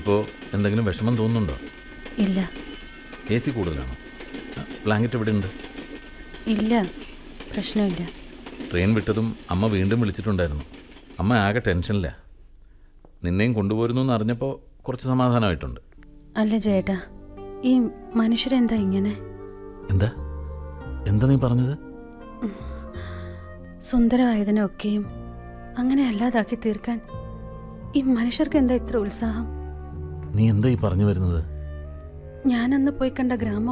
ഇപ്പോൾ എന്തെങ്കിലും വിഷമം തോന്നുന്നുണ്ടോ ഇല്ല എ സി കൂടുതലാണോ ആ, ബ്ലാങ്കറ്റ് ഇവിടെ ഉണ്ട് ഇല്ല പ്രശ്നമില്ല ട്രെയിൻ വിട്ടതും അമ്മ വീണ്ടും വിളിച്ചിട്ടുണ്ടായിരുന്നു അമ്മ ആകെ ടെൻഷനില്ല നിന്നെയും കൊണ്ടുപോരുന്നു എന്ന് അറിഞ്ഞപ്പോൾ കുറച്ച് സമാധാനമായിട്ടുണ്ട് അല്ല ചേട്ടാ ഈ മനുഷ്യരെന്താ ഇങ്ങനെ എന്താ എന്താ നീ പറഞ്ഞത് സുന്ദരമായതിനൊക്കെയും അങ്ങനെ അല്ലാതാക്കി തീർക്കാൻ ഈ മനുഷ്യർക്ക് എന്താ ഇത്ര ഉത്സാഹം നീ എന്താ ഈ പറഞ്ഞു വരുന്നത് ഞാനന്ന് പോയി കണ്ട ഗ്രാമം